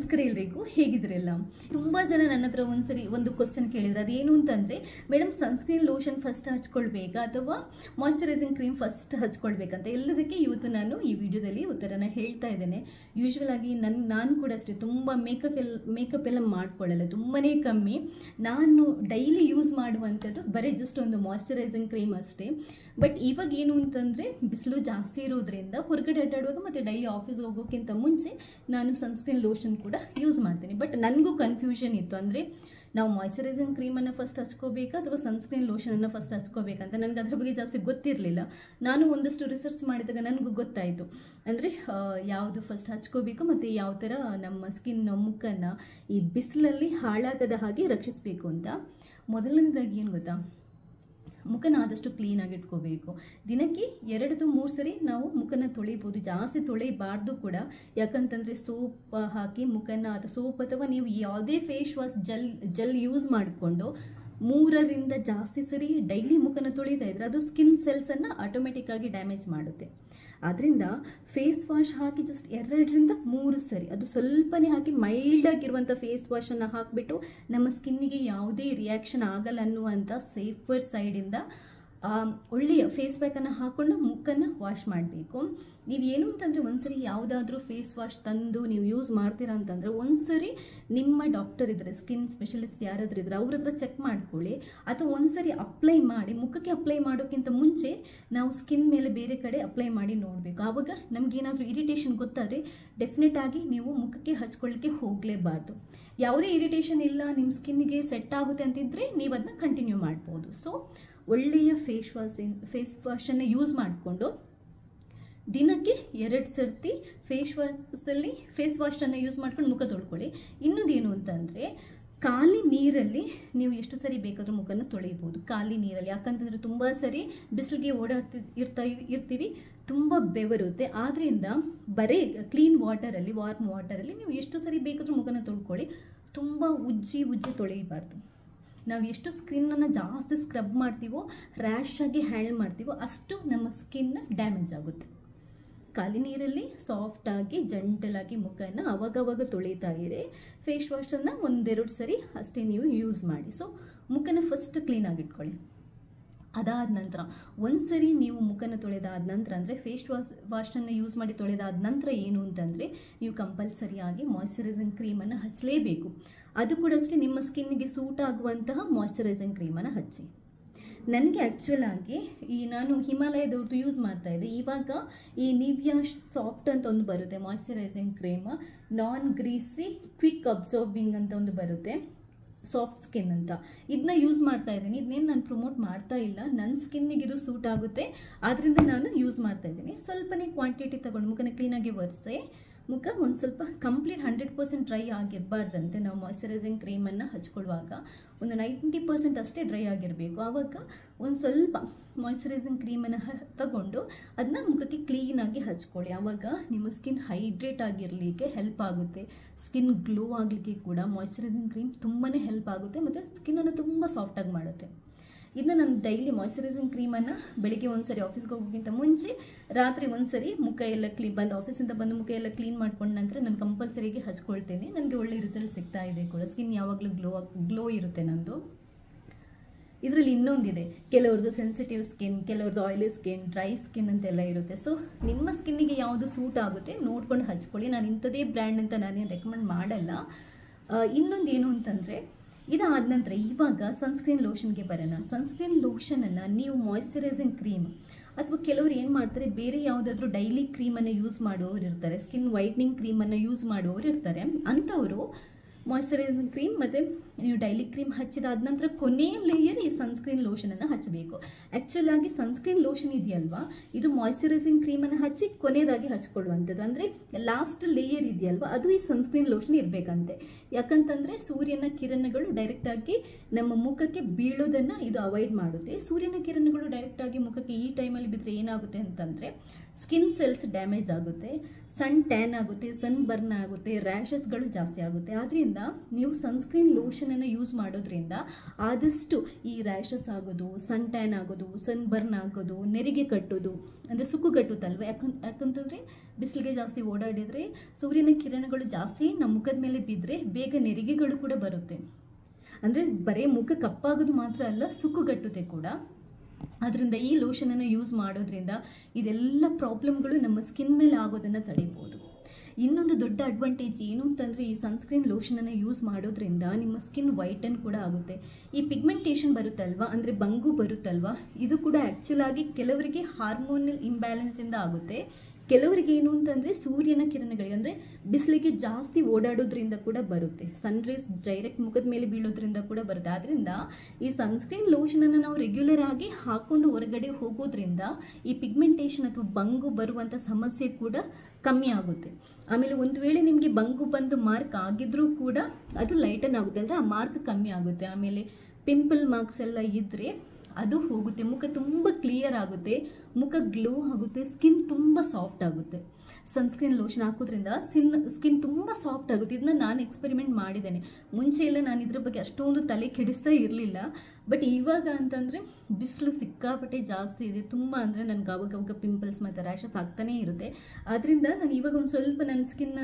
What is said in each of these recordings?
ನಮಸ್ಕಾರ ಎಲ್ರಿಗೂ ಹೇಗಿದ್ರೆಲ್ಲ ತುಂಬ ಜನ ನನ್ನ ಹತ್ರ ಒಂದ್ಸರಿ ಒಂದು ಕ್ವಶನ್ ಕೇಳಿದ್ರು ಅದೇನು ಅಂತಂದರೆ ಮೇಡಮ್ ಸನ್ಸ್ಕ್ರೀನ್ ಲೋಷನ್ ಫಸ್ಟ್ ಹಚ್ಕೊಳ್ಬೇಕಾ ಅಥವಾ ಮಾಯ್ಶ್ಚರೈಸಿಂಗ್ ಕ್ರೀಮ್ ಫಸ್ಟ್ ಹಚ್ಕೊಳ್ಬೇಕಂತ ಎಲ್ಲದಕ್ಕೆ ಇವತ್ತು ನಾನು ಈ ವಿಡಿಯೋದಲ್ಲಿ ಉತ್ತರನ ಹೇಳ್ತಾ ಇದ್ದೇನೆ ಯೂಶ್ವಲ್ ಆಗಿ ನನ್ನ ನಾನು ಕೂಡ ಅಷ್ಟೇ ತುಂಬ ಮೇಕಪ್ ಎಲ್ಲ ಮೇಕಪ್ ಎಲ್ಲ ಮಾಡ್ಕೊಳ್ಳಲ್ಲ ತುಂಬಾ ಕಮ್ಮಿ ನಾನು ಡೈಲಿ ಯೂಸ್ ಮಾಡುವಂಥದ್ದು ಬರೀ ಜಸ್ಟ್ ಒಂದು ಮಾಯ್ಶ್ಚರೈಸಿಂಗ್ ಕ್ರೀಮ್ ಅಷ್ಟೇ ಬಟ್ ಇವಾಗ ಏನು ಅಂತಂದರೆ ಬಿಸಿಲು ಜಾಸ್ತಿ ಇರೋದ್ರಿಂದ ಹೊರಗಡೆ ಅಡ್ಡಾಡುವಾಗ ಮತ್ತು ಡೈಲಿ ಆಫೀಸ್ಗೆ ಹೋಗೋಕ್ಕಿಂತ ಮುಂಚೆ ನಾನು ಸನ್ಸ್ಕ್ರೀನ್ ಲೋಷನ್ ಕೂಡ ಯೂಸ್ ಮಾಡ್ತೀನಿ ಬಟ್ ನನಗೂ ಕನ್ಫ್ಯೂಷನ್ ಇತ್ತು ಅಂದರೆ ನಾವು ಮಾಯ್ಶ್ಚರೈಸಿಂಗ್ ಕ್ರೀಮನ್ನು ಫಸ್ಟ್ ಹಚ್ಕೋಬೇಕಾ ಅಥವಾ ಸನ್ಸ್ಕ್ರೀನ್ ಲೋಷನನ್ನು ಫಸ್ಟ್ ಹಚ್ಕೋಬೇಕಂತ ನನಗೆ ಅದ್ರ ಬಗ್ಗೆ ಜಾಸ್ತಿ ಗೊತ್ತಿರಲಿಲ್ಲ ನಾನು ಒಂದಷ್ಟು ರಿಸರ್ಚ್ ಮಾಡಿದಾಗ ನನಗೂ ಗೊತ್ತಾಯಿತು ಅಂದರೆ ಯಾವುದು ಫಸ್ಟ್ ಹಚ್ಕೋಬೇಕು ಮತ್ತು ಯಾವ ಥರ ನಮ್ಮ ಸ್ಕಿನ್ ಮುಖನ್ನು ಈ ಬಿಸಿಲಲ್ಲಿ ಹಾಳಾಗದ ಹಾಗೆ ರಕ್ಷಿಸಬೇಕು ಅಂತ ಮೊದಲನೇದಾಗಿ ಏನು ಗೊತ್ತಾ ಮುಖನ ಆದಷ್ಟು ಕ್ಲೀನಾಗಿ ಇಟ್ಕೋಬೇಕು ದಿನಕ್ಕೆ ಎರಡು ಮೂರು ಸರಿ ನಾವು ಮುಖನ ತೊಳಿಬೋದು ಜಾಸ್ತಿ ತೊಳಿಬಾರ್ದು ಕೂಡ ಯಾಕಂತಂದರೆ ಸೋಪ್ ಹಾಕಿ ಮುಖನ ಅಥವಾ ಸೋಪ್ ಅಥವಾ ನೀವು ಯಾವುದೇ face wash gel gel use ಮಾಡಿಕೊಂಡು ಮೂರರಿಂದ ಜಾಸ್ತಿ ಸರಿ ಡೈಲಿ ಮುಖನ ತೊಳಿತಾ ಇದ್ರೆ ಅದು ಸ್ಕಿನ್ ಸೆಲ್ಸನ್ನು ಆಟೋಮೆಟಿಕ್ಕಾಗಿ ಡ್ಯಾಮೇಜ್ ಮಾಡುತ್ತೆ ಆದ್ದರಿಂದ ಫೇಸ್ ವಾಶ್ ಹಾಕಿ ಜಸ್ಟ್ ಎರಡರಿಂದ ಮೂರು ಸರಿ ಅದು ಸ್ವಲ್ಪನೇ ಹಾಕಿ ಮೈಲ್ಡ್ ಆಗಿರುವಂಥ ಫೇಸ್ ವಾಶನ್ನು ಹಾಕಿಬಿಟ್ಟು ನಮ್ಮ ಸ್ಕಿನ್ನಿಗೆ ಯಾವುದೇ ರಿಯಾಕ್ಷನ್ ಆಗಲ್ಲ ಅನ್ನುವಂಥ ಸೇಫರ್ ಸೈಡಿಂದ ಒಳ್ಳೆಯ ಫೇಸ್ ಪ್ಯಾಕನ್ನು ಹಾಕ್ಕೊಂಡು ಮುಖನ್ನು ವಾಶ್ ಮಾಡಬೇಕು ನೀವು ಏನು ಅಂತಂದರೆ ಒಂದ್ಸರಿ ಯಾವುದಾದ್ರೂ ಫೇಸ್ ವಾಶ್ ತಂದು ನೀವು ಯೂಸ್ ಮಾಡ್ತೀರಾ ಅಂತಂದರೆ ಒಂದ್ಸರಿ ನಿಮ್ಮ ಡಾಕ್ಟರ್ ಇದ್ದರೆ ಸ್ಕಿನ್ ಸ್ಪೆಷಲಿಸ್ಟ್ ಯಾರಾದ್ರೂ ಇದ್ದರೆ ಅವ್ರ ಹತ್ರ ಚೆಕ್ ಮಾಡ್ಕೊಳ್ಳಿ ಅಥವಾ ಒಂದ್ಸರಿ ಅಪ್ಲೈ ಮಾಡಿ ಮುಖಕ್ಕೆ ಅಪ್ಲೈ ಮಾಡೋಕ್ಕಿಂತ ಮುಂಚೆ ನಾವು ಸ್ಕಿನ್ ಮೇಲೆ ಬೇರೆ ಕಡೆ ಅಪ್ಲೈ ಮಾಡಿ ನೋಡಬೇಕು ಆವಾಗ ನಮಗೇನಾದರೂ ಇರಿಟೇಷನ್ ಗೊತ್ತಾದರೆ ಡೆಫಿನೆಟ್ ಆಗಿ ನೀವು ಮುಖಕ್ಕೆ ಹಚ್ಕೊಳ್ಳಿಕ್ಕೆ ಹೋಗಲೇಬಾರ್ದು ಯಾವುದೇ ಇರಿಟೇಷನ್ ಇಲ್ಲ ನಿಮ್ಮ ಸ್ಕಿನ್ನಿಗೆ ಸೆಟ್ ಆಗುತ್ತೆ ಅಂತಿದ್ರೆ ನೀವು ಅದನ್ನ ಕಂಟಿನ್ಯೂ ಮಾಡ್ಬೋದು ಸೊ ಒಳ್ಳೆಯ ಫೇಸ್ ವಾಶ್ ಫೇಸ್ ವಾಶನ್ನು ಯೂಸ್ ಮಾಡಿಕೊಂಡು ದಿನಕ್ಕೆ ಎರಡು ಸರ್ತಿ ಫೇಸ್ ವಾಶಲ್ಲಿ ಫೇಸ್ ವಾಶನ್ನು ಯೂಸ್ ಮಾಡ್ಕೊಂಡು ಮುಖ ತೊಳ್ಕೊಳ್ಳಿ ಇನ್ನೊಂದೇನು ಅಂತಂದರೆ ಖಾಲಿ ನೀರಲ್ಲಿ ನೀವು ಎಷ್ಟು ಸರಿ ಬೇಕಾದರೂ ಮುಖನ ತೊಳಿಬೋದು ಖಾಲಿ ನೀರಲ್ಲಿ ಯಾಕಂತಂದರೆ ತುಂಬ ಸರಿ ಬಿಸಿಲಿಗೆ ಓಡಾಡ್ತಿ ಇರ್ತಾ ಇರ್ತೀವಿ ತುಂಬ ಬೆವರುತ್ತೆ ಆದ್ದರಿಂದ ಬರೀ ಕ್ಲೀನ್ ವಾಟರಲ್ಲಿ ವಾರ್ಮ್ ವಾಟರಲ್ಲಿ ನೀವು ಎಷ್ಟು ಸರಿ ಬೇಕಾದರೂ ಮುಖನ ತೊಳ್ಕೊಳ್ಳಿ ತುಂಬ ಉಜ್ಜಿ ಉಜ್ಜಿ ತೊಳಿಬಾರ್ದು ನಾವು ಎಷ್ಟು ಸ್ಕಿನ್ನನ್ನು ಜಾಸ್ತಿ ಸ್ಕ್ರಬ್ ಮಾಡ್ತೀವೋ ರ್ಯಾಶ್ ಆಗಿ ಹ್ಯಾಂಡಲ್ ಮಾಡ್ತೀವೋ ಅಷ್ಟು ನಮ್ಮ ಸ್ಕಿನ್ ಡ್ಯಾಮೇಜ್ ಆಗುತ್ತೆ ಖಾಲಿ ನೀರಲ್ಲಿ ಸಾಫ್ಟಾಗಿ ಜಂಟಲಾಗಿ ಮುಖನ ಅವಾಗವಾಗ ತೊಳಿತಾ ಇರಿ ಫೇಸ್ ವಾಶನ್ನು ಒಂದೆರಡು ಸರಿ ಅಷ್ಟೇ ನೀವು ಯೂಸ್ ಮಾಡಿ ಸೊ ಮುಖನ ಫಸ್ಟ್ ಕ್ಲೀನಾಗಿ ಇಟ್ಕೊಳ್ಳಿ ಅದಾದ ನಂತರ ಒಂದು ಸರಿ ನೀವು ಮುಖನ ತೊಳೆದಾದ ನಂತರ ಅಂದರೆ ಫೇಸ್ ವಾಶ್ ವಾಶನ್ನು ಯೂಸ್ ಮಾಡಿ ತೊಳೆದಾದ ನಂತರ ಏನು ಅಂತಂದರೆ ನೀವು ಕಂಪಲ್ಸರಿಯಾಗಿ ಮಾಯ್ಶ್ಚರೈಸಿಂಗ್ ಕ್ರೀಮನ್ನು ಹಚ್ಚಲೇಬೇಕು ಅದು ಕೂಡ ಅಷ್ಟೇ ನಿಮ್ಮ ಸ್ಕಿನ್ಗೆ ಸೂಟ್ ಆಗುವಂತಹ ಮಾಯ್ಶ್ಚರೈಸಿಂಗ್ ಕ್ರೀಮನ್ನು ಹಚ್ಚಿ ನನಗೆ ಆ್ಯಕ್ಚುಲ್ ಆಗಿ ಈ ನಾನು ಹಿಮಾಲಯದವ್ರದ್ದು ಯೂಸ್ ಮಾಡ್ತಾ ಇದ್ದೆ ಇವಾಗ ಈ ನಿವ್ಯಾ ಸಾಫ್ಟ್ ಅಂತ ಒಂದು ಬರುತ್ತೆ moisturising cream non greasy quick absorbing ಅಂತ ಒಂದು ಬರುತ್ತೆ ಸಾಫ್ಟ್ ಸ್ಕಿನ್ ಅಂತ ಇದನ್ನ ಯೂಸ್ ಮಾಡ್ತಾ ಇದ್ದೀನಿ ಇದನ್ನೇನು ನಾನು ಪ್ರಮೋಟ್ ಮಾಡ್ತಾ ಇಲ್ಲ ನನ್ನ ಸ್ಕಿನ್ನಿಗೆ ಇದು ಸೂಟ್ ಆಗುತ್ತೆ ಆದ್ದರಿಂದ ನಾನು ಯೂಸ್ ಮಾಡ್ತಾ ಇದ್ದೀನಿ ಸ್ವಲ್ಪನೇ ಕ್ವಾಂಟಿಟಿ ತಗೊಂಡು ಮುಖನ ಕ್ಲೀನಾಗಿ ಒರೆಸಿ ಮುಖ ಒಂದು ಸ್ವಲ್ಪ ಕಂಪ್ಲೀಟ್ ಹಂಡ್ರೆಡ್ ಪರ್ಸೆಂಟ್ ಡ್ರೈ ಆಗಿರಬಾರ್ದಂತೆ ನಾವು ಮಾಯ್ಶ್ಚರೈಸಿಂಗ್ ಕ್ರೀಮನ್ನು ಹಚ್ಕೊಳ್ಳುವಾಗ ಒಂದು ನೈಂಟಿ ಪರ್ಸೆಂಟ್ ಅಷ್ಟೇ ಡ್ರೈ ಆಗಿರಬೇಕು ಆವಾಗ ಒಂದು ಸ್ವಲ್ಪ ಮಾಯ್ಶ್ಚರೈಸಿಂಗ್ ಕ್ರೀಮನ್ನು ಹ ತಗೊಂಡು ಅದನ್ನ ಮುಖಕ್ಕೆ ಕ್ಲೀನಾಗಿ ಹಚ್ಕೊಳ್ಳಿ ಆವಾಗ ನಿಮ್ಮ ಸ್ಕಿನ್ ಹೈಡ್ರೇಟ್ ಆಗಿರಲಿಕ್ಕೆ ಹೆಲ್ಪ್ ಆಗುತ್ತೆ ಸ್ಕಿನ್ ಗ್ಲೋ ಆಗಲಿಕ್ಕೆ ಕೂಡ ಮಾಯ್ಶ್ಚರೈಸಿಂಗ್ ಕ್ರೀಮ್ ತುಂಬಾ ಹೆಲ್ಪ್ ಆಗುತ್ತೆ ಮತ್ತು ಸ್ಕಿನ್ನನ್ನು ತುಂಬ ಸಾಫ್ಟಾಗಿ ಮಾಡುತ್ತೆ ಇದನ್ನ ನಾನು ಡೈಲಿ ಮಾಯ್ಶ್ಚರೈಸಿಂಗ್ ಕ್ರೀಮನ್ನು ಬೆಳಿಗ್ಗೆ ಒಂದ್ಸರಿ ಆಫೀಸ್ಗೆ ಹೋಗೋಕ್ಕಿಂತ ಮುಂಚೆ ರಾತ್ರಿ ಒಂದ್ಸರಿ ಮುಖ ಎಲ್ಲ ಕ್ಲೀ ಬಂದು ಆಫೀಸಿಂದ ಬಂದು ಮುಖ ಎಲ್ಲ ಕ್ಲೀನ್ ಮಾಡ್ಕೊಂಡ ನಂತರ ನಾನು ಕಂಪಲ್ಸರಿಗೆ ಹಚ್ಕೊಳ್ತೇನೆ ನನಗೆ ಒಳ್ಳೆ ರಿಸಲ್ಟ್ ಸಿಗ್ತಾ ಇದೆ ಕೂಡ ಸ್ಕಿನ್ ಯಾವಾಗಲೂ ಗ್ಲೋ ಗ್ಲೋ ಇರುತ್ತೆ ನಂದು ಇದರಲ್ಲಿ ಇನ್ನೊಂದಿದೆ ಕೆಲವ್ರದ್ದು ಸೆನ್ಸಿಟಿವ್ ಸ್ಕಿನ್ ಕೆಲವ್ರದ್ದು ಆಯಿಲಿ ಸ್ಕಿನ್ ಡ್ರೈ ಸ್ಕಿನ್ ಅಂತೆಲ್ಲ ಇರುತ್ತೆ ಸೊ ನಿಮ್ಮ ಸ್ಕಿನ್ನಿಗೆ ಯಾವುದು ಸೂಟ್ ಆಗುತ್ತೆ ನೋಡ್ಕೊಂಡು ಹಚ್ಕೊಳ್ಳಿ ನಾನು ಇಂಥದೇ ಬ್ರ್ಯಾಂಡ್ ಅಂತ ನಾನೇನು ರೆಕಮೆಂಡ್ ಮಾಡಲ್ಲ ಇನ್ನೊಂದು ಏನು ಅಂತಂದರೆ ಇದಾದ ನಂತರ ಇವಾಗ ಸನ್ಸ್ಕ್ರೀನ್ ಲೋಷನ್ಗೆ ಬರೋಣ ಸನ್ಸ್ಕ್ರೀನ್ ಲೋಷನನ್ನು ನೀವು ಮಾಯ್ಶ್ಚರೈಸಿಂಗ್ ಕ್ರೀಮ್ ಅಥವಾ ಕೆಲವರು ಏನು ಮಾಡ್ತಾರೆ ಬೇರೆ ಯಾವುದಾದ್ರೂ ಡೈಲಿ ಕ್ರೀಮನ್ನು ಯೂಸ್ ಮಾಡುವವರು ಇರ್ತಾರೆ ಸ್ಕಿನ್ ವೈಟ್ನಿಂಗ್ ಕ್ರೀಮನ್ನು ಯೂಸ್ ಮಾಡುವವರು ಇರ್ತಾರೆ ಅಂಥವರು ಮಾಯ್ಶ್ಚರೈಸಿಂಗ್ ಕ್ರೀಮ್ ಮತ್ತು ನೀವು ಡೈಲಿ ಕ್ರೀಮ್ ಹಚ್ಚಿದಾದ ನಂತರ ಕೊನೆಯ ಲೇಯರ್ ಈ ಸನ್ಸ್ಕ್ರೀನ್ ಲೋಷನನ್ನು ಹಚ್ಚಬೇಕು ಆ್ಯಕ್ಚುಲ್ ಆಗಿ ಸನ್ಸ್ಕ್ರೀನ್ ಲೋಷನ್ ಇದೆಯಲ್ವಾ ಇದು ಮಾಯ್ಶ್ಚರೈಸಿಂಗ್ ಕ್ರೀಮನ್ನು ಹಚ್ಚಿ ಕೊನೆಯದಾಗಿ ಹಚ್ಕೊಳ್ಳುವಂಥದ್ದು ಅಂದರೆ ಲಾಸ್ಟ್ ಲೇಯರ್ ಇದೆಯಲ್ವಾ ಅದು ಈ ಸನ್ಸ್ಕ್ರೀನ್ ಲೋಷನ್ ಇರಬೇಕಂತೆ ಯಾಕಂತಂದರೆ ಸೂರ್ಯನ ಕಿರಣಗಳು ಡೈರೆಕ್ಟಾಗಿ ನಮ್ಮ ಮುಖಕ್ಕೆ ಬೀಳೋದನ್ನು ಇದು ಅವಾಯ್ಡ್ ಮಾಡುತ್ತೆ ಸೂರ್ಯನ ಕಿರಣಗಳು ಡೈರೆಕ್ಟಾಗಿ ಮುಖಕ್ಕೆ ಈ ಟೈಮಲ್ಲಿ ಬಿದ್ದರೆ ಏನಾಗುತ್ತೆ ಅಂತಂದರೆ ಸ್ಕಿನ್ ಸೆಲ್ಸ್ ಡ್ಯಾಮೇಜ್ ಆಗುತ್ತೆ ಸನ್ ಟ್ಯಾನ್ ಆಗುತ್ತೆ ಸನ್ ಬರ್ನ್ ಆಗುತ್ತೆ ರ್ಯಾಷಸ್ಗಳು ಜಾಸ್ತಿ ಆಗುತ್ತೆ ಆದ್ದರಿಂದ ನೀವು ಸನ್ಸ್ಕ್ರೀನ್ ಲೋಷನನ್ನು ಯೂಸ್ ಮಾಡೋದ್ರಿಂದ ಆದಷ್ಟು ಈ ರ್ಯಾಷಸ್ ಆಗೋದು ಸನ್ ಟ್ಯಾನ್ ಆಗೋದು ಸನ್ ಬರ್ನ್ ಆಗೋದು ನೆರಿಗೆ ಕಟ್ಟೋದು ಅಂದರೆ ಸುಕ್ಕು ಕಟ್ಟುತ್ತಲ್ವ ಯಾಕಂತ ಯಾಕಂತಂದರೆ ಬಿಸಿಲಿಗೆ ಜಾಸ್ತಿ ಓಡಾಡಿದರೆ ಸೂರ್ಯನ ಕಿರಣಗಳು ಜಾಸ್ತಿ ನಮ್ಮ ಮುಖದ ಮೇಲೆ ಬಿದ್ದರೆ ಬೇಗ ನೆರಿಗೆಗಳು ಕೂಡ ಬರುತ್ತೆ ಅಂದರೆ ಬರೀ ಮುಖ ಕಪ್ಪಾಗೋದು ಮಾತ್ರ ಅಲ್ಲ ಸುಕ್ಕುಗಟ್ಟುತ್ತೆ ಕೂಡ ಅದರಿಂದ ಈ ಲೋಷನನ್ನು ಯೂಸ್ ಮಾಡೋದ್ರಿಂದ ಇದೆಲ್ಲ ಪ್ರಾಬ್ಲಮ್ಗಳು ನಮ್ಮ ಸ್ಕಿನ್ ಮೇಲೆ ಆಗೋದನ್ನು ತಡಿಬೋದು ಇನ್ನೊಂದು ದೊಡ್ಡ ಅಡ್ವಾಂಟೇಜ್ ಏನು ಅಂತಂದರೆ ಈ ಸನ್ಸ್ಕ್ರೀನ್ ಲೋಷನನ್ನು ಯೂಸ್ ಮಾಡೋದ್ರಿಂದ ನಿಮ್ಮ ಸ್ಕಿನ್ ವೈಟನ್ ಕೂಡ ಆಗುತ್ತೆ ಈ ಪಿಗ್ಮೆಂಟೇಷನ್ ಬರುತ್ತಲ್ವಾ ಅಂದರೆ ಬಂಗು ಬರುತ್ತಲ್ವಾ ಇದು ಕೂಡ ಆ್ಯಕ್ಚುಲ್ ಆಗಿ ಕೆಲವರಿಗೆ ಹಾರ್ಮೋನಲ್ ಇಂಬ್ಯಾಲೆನ್ಸಿಂದ ಆಗುತ್ತೆ ಕೆಲವರಿಗೆ ಏನು ಅಂತಂದರೆ ಸೂರ್ಯನ ಕಿರಣಗಳಿಗೆ ಅಂದರೆ ಬಿಸಿಲಿಗೆ ಜಾಸ್ತಿ ಓಡಾಡೋದ್ರಿಂದ ಕೂಡ ಬರುತ್ತೆ ಸನ್ ರೈಸ್ ಡೈರೆಕ್ಟ್ ಮುಖದ ಮೇಲೆ ಬೀಳೋದ್ರಿಂದ ಕೂಡ ಬರುತ್ತೆ ಆದ್ದರಿಂದ ಈ ಸನ್ಸ್ಕ್ರೀನ್ ಲೋಷನನ್ನು ನಾವು ರೆಗ್ಯುಲರ್ ಆಗಿ ಹಾಕೊಂಡು ಹೊರಗಡೆ ಹೋಗೋದ್ರಿಂದ ಈ ಪಿಗ್ಮೆಂಟೇಷನ್ ಅಥವಾ ಬಂಗು ಬರುವಂಥ ಸಮಸ್ಯೆ ಕೂಡ ಕಮ್ಮಿ ಆಗುತ್ತೆ ಆಮೇಲೆ ಒಂದು ವೇಳೆ ನಿಮಗೆ ಬಂಗು ಬಂದು ಮಾರ್ಕ್ ಆಗಿದ್ರೂ ಕೂಡ ಅದು ಲೈಟನ್ ಆಗುತ್ತೆ ಅಂದರೆ ಆ ಮಾರ್ಕ್ ಕಮ್ಮಿ ಆಗುತ್ತೆ ಆಮೇಲೆ ಪಿಂಪಲ್ ಮಾರ್ಕ್ಸ್ ಎಲ್ಲ ಇದ್ದರೆ ಅದು ಹೋಗುತ್ತೆ ಮುಖ ತುಂಬ ಕ್ಲಿಯರ್ ಆಗುತ್ತೆ ಮುಖ ಗ್ಲೋ ಆಗುತ್ತೆ ಸ್ಕಿನ್ ತುಂಬ ಸಾಫ್ಟ್ ಆಗುತ್ತೆ ಸನ್ಸ್ಕ್ರೀನ್ ಲೋಷನ್ ಹಾಕೋದ್ರಿಂದ ಸ್ಕಿನ್ ಸ್ಕಿನ್ ತುಂಬ ಸಾಫ್ಟ್ ಆಗುತ್ತೆ ಇದನ್ನ ನಾನು ಎಕ್ಸ್ಪೆರಿಮೆಂಟ್ ಮಾಡಿದ್ದೇನೆ ಮುಂಚೆ ಎಲ್ಲ ನಾನು ಇದ್ರ ಬಗ್ಗೆ ಅಷ್ಟೊಂದು ತಲೆ ಕೆಡಿಸ್ತಾ ಇರಲಿಲ್ಲ ಬಟ್ ಇವಾಗ ಅಂತಂದರೆ ಬಿಸಿಲು ಸಿಕ್ಕಾಪಟ್ಟೆ ಜಾಸ್ತಿ ಇದೆ ತುಂಬ ಅಂದರೆ ನನಗೆ ಅವಾಗ ಅವಾಗ ಪಿಂಪಲ್ಸ್ ಮತ್ತು ರ್ಯಾಷಸ್ ಆಗ್ತಾನೇ ಇರುತ್ತೆ ಆದ್ದರಿಂದ ನಾನು ಇವಾಗ ಒಂದು ಸ್ವಲ್ಪ ನನ್ನ ಸ್ಕಿನ್ನ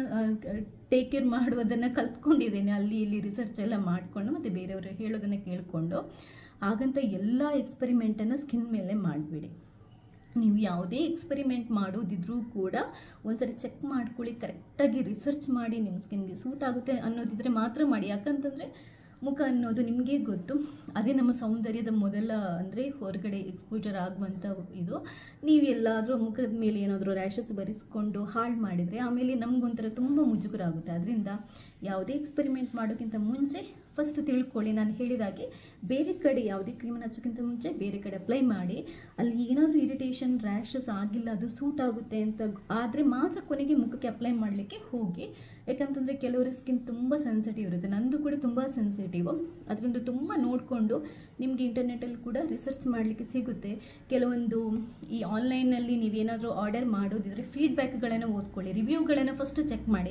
ಟೇಕ್ ಕೇರ್ ಮಾಡುವುದನ್ನು ಕಲ್ತ್ಕೊಂಡಿದ್ದೇನೆ ಅಲ್ಲಿ ಇಲ್ಲಿ ರಿಸರ್ಚ್ ಎಲ್ಲ ಮಾಡಿಕೊಂಡು ಮತ್ತು ಬೇರೆಯವರು ಹೇಳೋದನ್ನು ಕೇಳಿಕೊಂಡು ಹಾಗಂತ ಎಲ್ಲ ಎಕ್ಸ್ಪೆರಿಮೆಂಟನ್ನು ಸ್ಕಿನ್ ಮೇಲೆ ಮಾಡಿಬಿಡಿ ನೀವು ಯಾವುದೇ ಎಕ್ಸ್ಪೆರಿಮೆಂಟ್ ಮಾಡೋದಿದ್ರೂ ಕೂಡ ಒಂದ್ಸರಿ ಚೆಕ್ ಮಾಡ್ಕೊಳ್ಳಿ ಕರೆಕ್ಟಾಗಿ ರಿಸರ್ಚ್ ಮಾಡಿ ನಿಮ್ಮ ಸ್ಕಿನ್ಗೆ ಸೂಟ್ ಆಗುತ್ತೆ ಅನ್ನೋದಿದ್ರೆ ಮಾತ್ರ ಮಾಡಿ ಯಾಕಂತಂದರೆ ಮುಖ ಅನ್ನೋದು ನಿಮಗೆ ಗೊತ್ತು ಅದೇ ನಮ್ಮ ಸೌಂದರ್ಯದ ಮೊದಲ ಅಂದರೆ ಹೊರಗಡೆ ಎಕ್ಸ್ಪೋಜರ್ ಆಗುವಂಥ ಇದು ನೀವು ಎಲ್ಲಾದರೂ ಮುಖದ ಮೇಲೆ ಏನಾದರೂ ರ್ಯಾಷಸ್ ಬರೆಸ್ಕೊಂಡು ಹಾಳು ಮಾಡಿದರೆ ಆಮೇಲೆ ನಮಗೊಂಥರ ತುಂಬ ಮುಜುಗರ ಆಗುತ್ತೆ ಅದರಿಂದ ಯಾವುದೇ ಎಕ್ಸ್ಪೆರಿಮೆಂಟ್ ಮಾಡೋಕ್ಕಿಂತ ಮುಂಚೆ ಫಸ್ಟ್ ತಿಳ್ಕೊಳ್ಳಿ ನಾನು ಹೇಳಿದಾಗೆ ಬೇರೆ ಕಡೆ ಯಾವುದೇ ಕ್ರೀಮನ್ನು ಹಚ್ಚೋಕ್ಕಿಂತ ಮುಂಚೆ ಬೇರೆ ಕಡೆ ಅಪ್ಲೈ ಮಾಡಿ ಅಲ್ಲಿ ಏನಾದರೂ ಇರಿಟೇಷನ್ ರ್ಯಾಷಸ್ ಆಗಿಲ್ಲ ಅದು ಸೂಟ್ ಆಗುತ್ತೆ ಅಂತ ಆದರೆ ಮಾತ್ರ ಕೊನೆಗೆ ಮುಖಕ್ಕೆ ಅಪ್ಲೈ ಮಾಡಲಿಕ್ಕೆ ಹೋಗಿ ಯಾಕಂತಂದರೆ ಕೆಲವರ ಸ್ಕಿನ್ ತುಂಬ ಸೆನ್ಸಿಟಿವ್ ಇರುತ್ತೆ ನಂದು ಕೂಡ ತುಂಬ ಸೆನ್ಸಿಟಿವ್ ಅದರಿಂದ ತುಂಬ ನೋಡಿಕೊಂಡು ನಿಮಗೆ ಇಂಟರ್ನೆಟಲ್ಲಿ ಕೂಡ ರಿಸರ್ಚ್ ಮಾಡಲಿಕ್ಕೆ ಸಿಗುತ್ತೆ ಕೆಲವೊಂದು ಈ ಆನ್ಲೈನಲ್ಲಿ ನೀವೇನಾದರೂ ಆರ್ಡರ್ ಮಾಡೋದಿದ್ರೆ ಫೀಡ್ಬ್ಯಾಕ್ಗಳನ್ನು ಓದ್ಕೊಳ್ಳಿ ರಿವ್ಯೂಗಳನ್ನು ಫಸ್ಟ್ ಚೆಕ್ ಮಾಡಿ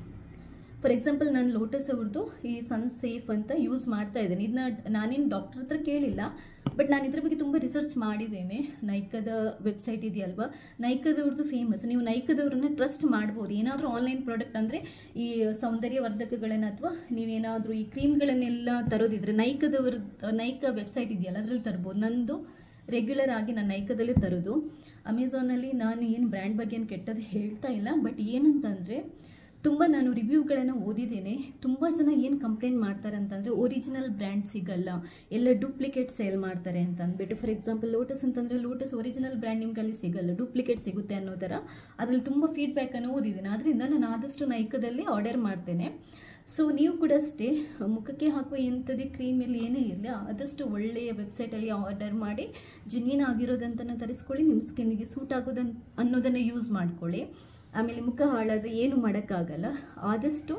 ಫಾರ್ ಎಕ್ಸಾಂಪಲ್ ನಾನು ಲೋಟಸ್ ಅವ್ರದ್ದು ಈ ಸನ್ ಸೇಫ್ ಅಂತ ಯೂಸ್ ಮಾಡ್ತಾ ಇದ್ದೇನೆ ಇದನ್ನ ನಾನೇನು ಡಾಕ್ಟರ್ ಹತ್ರ ಕೇಳಿಲ್ಲ ಬಟ್ ನಾನು ಇದ್ರ ಬಗ್ಗೆ ತುಂಬ ರಿಸರ್ಚ್ ಮಾಡಿದ್ದೇನೆ ನೈಕದ ವೆಬ್ಸೈಟ್ ಇದೆಯಲ್ವಾ ನೈಕದವ್ರದ್ದು ಫೇಮಸ್ ನೀವು ನೈಕದವ್ರನ್ನ ಟ್ರಸ್ಟ್ ಮಾಡ್ಬೋದು ಏನಾದರೂ ಆನ್ಲೈನ್ ಪ್ರಾಡಕ್ಟ್ ಅಂದರೆ ಈ ಸೌಂದರ್ಯವರ್ಧಕಗಳನ್ನು ಅಥವಾ ನೀವೇನಾದರೂ ಈ ಕ್ರೀಮ್ಗಳನ್ನೆಲ್ಲ ತರೋದಿದ್ರೆ ನೈಕದವ್ರ ನೈಕ ವೆಬ್ಸೈಟ್ ಇದೆಯಲ್ಲ ಅದರಲ್ಲಿ ತರ್ಬೋದು ನಂದು ರೆಗ್ಯುಲರ್ ಆಗಿ ನಾನು ನೈಕದಲ್ಲೇ ತರೋದು ಅಮೆಝಾನಲ್ಲಿ ನಾನು ಏನು ಬ್ರ್ಯಾಂಡ್ ಬಗ್ಗೆ ಏನು ಕೆಟ್ಟದ್ದು ಹೇಳ್ತಾ ಇಲ್ಲ ಬಟ್ ಏನಂತಂದರೆ ತುಂಬ ನಾನು ರಿವ್ಯೂಗಳನ್ನು ಓದಿದ್ದೇನೆ ತುಂಬ ಜನ ಏನು ಕಂಪ್ಲೇಂಟ್ ಮಾಡ್ತಾರೆ ಅಂತಂದರೆ ಒರಿಜಿನಲ್ ಬ್ರ್ಯಾಂಡ್ ಸಿಗಲ್ಲ ಎಲ್ಲ ಡೂಪ್ಲಿಕೇಟ್ ಸೇಲ್ ಮಾಡ್ತಾರೆ ಅಂತ ಅಂದ್ಬಿಟ್ಟು ಫಾರ್ ಎಕ್ಸಾಂಪಲ್ ಲೋಟಸ್ ಅಂತಂದರೆ ಲೋಟಸ್ ಒರಿಜಿನಲ್ ಬ್ರ್ಯಾಂಡ್ ನಿಮ್ಗೆ ಅಲ್ಲಿ ಸಿಗಲ್ಲ ಡೂಪ್ಲಿಕೇಟ್ ಸಿಗುತ್ತೆ ಅನ್ನೋ ಥರ ಅದರಲ್ಲಿ ತುಂಬ ಫೀಡ್ಬ್ಯಾಕನ್ನು ಓದಿದ್ದೇನೆ ಆದ್ದರಿಂದ ನಾನು ಆದಷ್ಟು ನೈಕದಲ್ಲಿ ಆರ್ಡರ್ ಮಾಡ್ತೇನೆ ಸೊ ನೀವು ಕೂಡ ಅಷ್ಟೇ ಮುಖಕ್ಕೆ ಹಾಕುವ ಎಂಥದೇ ಕ್ರೀಮ್ ಇಲ್ಲಿ ಏನೇ ಇರಲಿ ಆದಷ್ಟು ಒಳ್ಳೆಯ ವೆಬ್ಸೈಟಲ್ಲಿ ಆರ್ಡರ್ ಮಾಡಿ ಜಿನ್ನಿನ್ ಆಗಿರೋದಂತನ ತರಿಸ್ಕೊಳ್ಳಿ ನಿಮ್ಮ ಸ್ಕಿನ್ನಿಗೆ ಸೂಟ್ ಆಗೋದನ್ ಅನ್ನೋದನ್ನು ಯೂಸ್ ಮಾಡ್ಕೊಳ್ಳಿ ಆಮೇಲೆ ಮುಖ ಹಾಳಾದರೆ ಏನು ಮಾಡೋಕ್ಕಾಗಲ್ಲ ಆದಷ್ಟು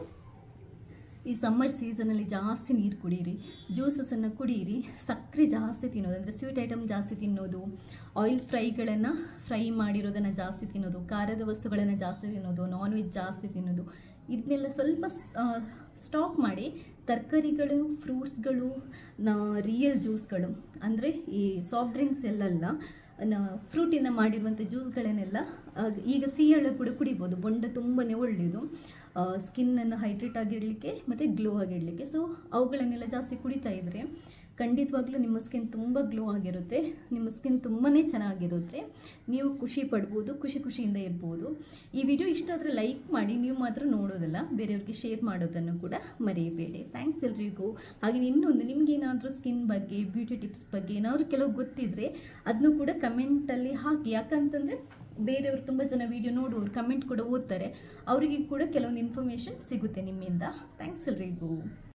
ಈ ಸಮ್ಮರ್ ಸೀಸನಲ್ಲಿ ಜಾಸ್ತಿ ನೀರು ಕುಡೀರಿ ಜ್ಯೂಸಸನ್ನು ಕುಡೀರಿ ಸಕ್ಕರೆ ಜಾಸ್ತಿ ತಿನ್ನೋದು ಅಂದರೆ ಸ್ವೀಟ್ ಐಟಮ್ ಜಾಸ್ತಿ ತಿನ್ನೋದು ಆಯಿಲ್ ಫ್ರೈಗಳನ್ನು ಫ್ರೈ ಮಾಡಿರೋದನ್ನು ಜಾಸ್ತಿ ತಿನ್ನೋದು ಖಾರದ ವಸ್ತುಗಳನ್ನು ಜಾಸ್ತಿ ತಿನ್ನೋದು ನಾನ್ ವೆಜ್ ಜಾಸ್ತಿ ತಿನ್ನೋದು ಇದನ್ನೆಲ್ಲ ಸ್ವಲ್ಪ ಸ್ಟಾಪ್ ಮಾಡಿ ತರಕಾರಿಗಳು ಫ್ರೂಟ್ಸ್ಗಳು ನಾ ರಿಯಲ್ ಜ್ಯೂಸ್ಗಳು ಅಂದರೆ ಈ ಸಾಫ್ಟ್ ಡ್ರಿಂಕ್ಸ್ ಎಲ್ಲಲ್ಲ ಫ್ರೂಟಿಂದ ಮಾಡಿರುವಂಥ ಜ್ಯೂಸ್ಗಳನ್ನೆಲ್ಲ ಈಗ ಸಿಹಿಯಳು ಕೂಡ ಕುಡಿಬೋದು ಬೊಂಡ ತುಂಬಾ ಒಳ್ಳೆಯದು ಸ್ಕಿನ್ನನ್ನು ಹೈಡ್ರೇಟ್ ಆಗಿಡಲಿಕ್ಕೆ ಮತ್ತು ಗ್ಲೋ ಆಗಿಡಲಿಕ್ಕೆ ಸೊ ಅವುಗಳನ್ನೆಲ್ಲ ಜಾಸ್ತಿ ಕುಡಿತಾ ಇದ್ದರೆ ಖಂಡಿತವಾಗ್ಲೂ ನಿಮ್ಮ ಸ್ಕಿನ್ ತುಂಬ ಗ್ಲೋ ಆಗಿರುತ್ತೆ ನಿಮ್ಮ ಸ್ಕಿನ್ ತುಂಬಾ ಚೆನ್ನಾಗಿರುತ್ತೆ ನೀವು ಖುಷಿ ಪಡ್ಬೋದು ಖುಷಿ ಖುಷಿಯಿಂದ ಇರ್ಬೋದು ಈ ವಿಡಿಯೋ ಇಷ್ಟ ಆದರೆ ಲೈಕ್ ಮಾಡಿ ನೀವು ಮಾತ್ರ ನೋಡೋದಲ್ಲ ಬೇರೆಯವ್ರಿಗೆ ಶೇರ್ ಮಾಡೋದನ್ನು ಕೂಡ ಮರೆಯಬೇಡಿ ಥ್ಯಾಂಕ್ಸ್ ಎಲ್ರಿಗೂ ಹಾಗೆ ಇನ್ನೊಂದು ನಿಮಗೇನಾದರೂ ಸ್ಕಿನ್ ಬಗ್ಗೆ ಬ್ಯೂಟಿ ಟಿಪ್ಸ್ ಬಗ್ಗೆ ಏನಾದರೂ ಕೆಲವು ಗೊತ್ತಿದ್ರೆ ಅದನ್ನು ಕೂಡ ಕಮೆಂಟಲ್ಲಿ ಹಾಕಿ ಯಾಕಂತಂದರೆ ಬೇರೆಯವರು ತುಂಬ ಜನ ವಿಡಿಯೋ ನೋಡುವವರು ಕಮೆಂಟ್ ಕೂಡ ಓದ್ತಾರೆ ಅವರಿಗೆ ಕೂಡ ಕೆಲವೊಂದು ಇನ್ಫಾರ್ಮೇಷನ್ ಸಿಗುತ್ತೆ ನಿಮ್ಮಿಂದ ಥ್ಯಾಂಕ್ಸ್ ಎಲ್ರಿಗೂ